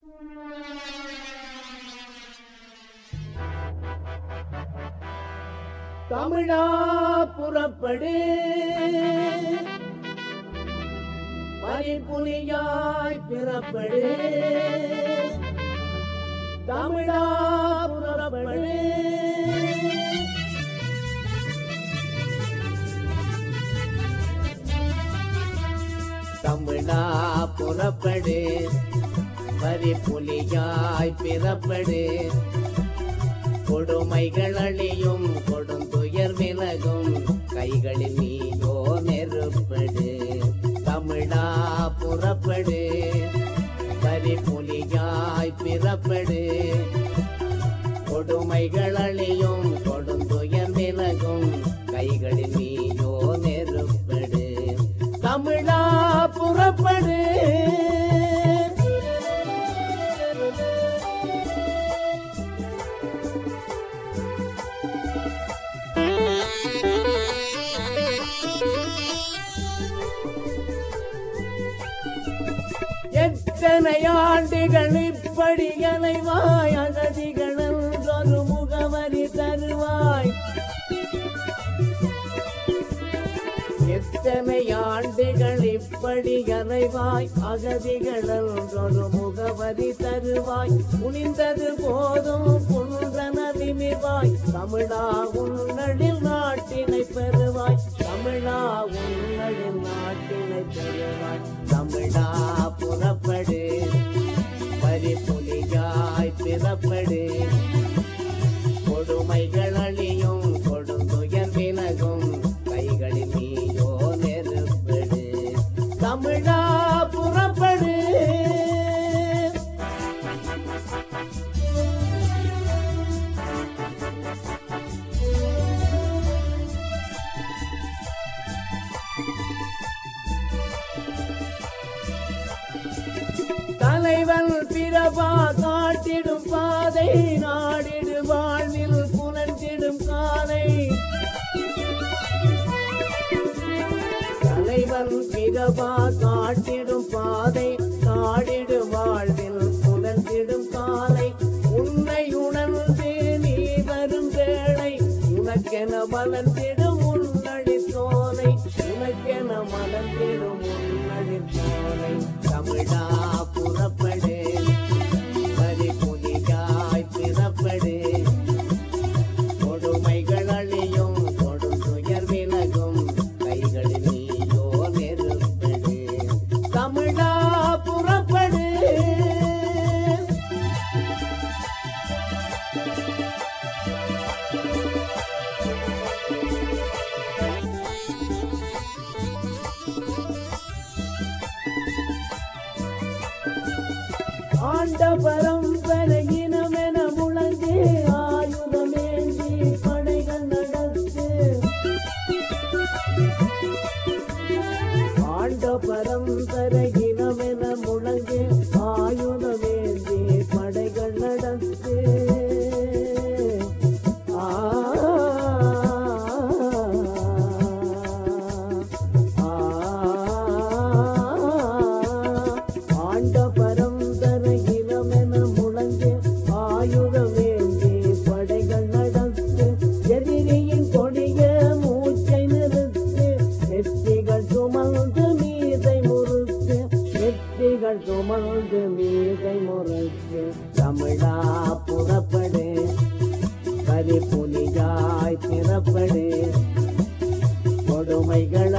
தமிழா புறப்படு பனிப்புலியாய் பிறப்படு தமிழா புறப்படு தமிழா புறப்படு பரிப்புலியாய் பிறப்படு கொடுமைகள் அழியும் கொடுந்துயர் விலகும் கைகளில் நீயோ நெருப்படு தமிழா புறப்படு பரிப்புலியாய் பிறப்படு கொடுமைகள் அழியும் கொடுந்துயர் விலகும் கைகளில் நீயோ நெருப்படு தமிழா புறப்படு எத்தனை ஆண்டுகள் இப்படி அலைவாய் அகதிகள் ஒரு முகவரி தருவாய் எத்தனை ஆண்டுகள் இப்படி அலைவாய் அகதிகள் ஒரு முகவரி தருவாய் குனிந்தது போதும் குன்றன நிமிவாய் தமிழா உன்னழில் நாட்டினை பெறுவாய் தமிழா உன்னழில் நாட்டினை பெறுவாய் தமிழா புறப்படு பரிப்புலியாய் பிறப்படு கொடுமைகள் அழியும் கொடுந்துயர் விலகும் கைகளில் நீயோ நெருப்படு தமிழா புறப்படு தலைவன் பிரபா காட்டிடும் பாதை நாடிடு வாழ்வில் புலந்திடும் காலை தலைவன் பிரபா காட்டிடும் பாதை நாடிடு வாழ்வில் புலந்திடும் காலை உன்னை உணர்ந்து நீ வரும் வேளை உனக்கென மலர்ந்திடும் உன்னடி சோலை உனக்கென மலர்ந்திடும் உன்னடி சோலை தமிழா புறப்படு பரிபுலியாய் பிறப்படு கொடுமைகள் அழியும் கொடுந்துயர் விலகும் கைகளில் நீயோ நெருப்படு தமிழா புறப்படு ஆண்ட பரம்பரையினமென முழங்கு ஆயுதமேந்தி படைகள் நடத்து ஆண்ட பரம்பரையினமென முழங்கு ஆயுதமேந்தி படைகள் நடத்து ஆ ஆண்ட பரம்பரையினமென முழங்கு ஆயுதமேந்தி படைகள் நடத்து எதிரியின் கொடிய மூச்சை நிறுத்து நெற்றிகள் சுமந்து மீதை முறுத்து நெற்றிகள் சுமந்து மீதை முறுத்து தமிழா புறப்படு பரிபுலியாய் பிறப்படு கொடுமைகள்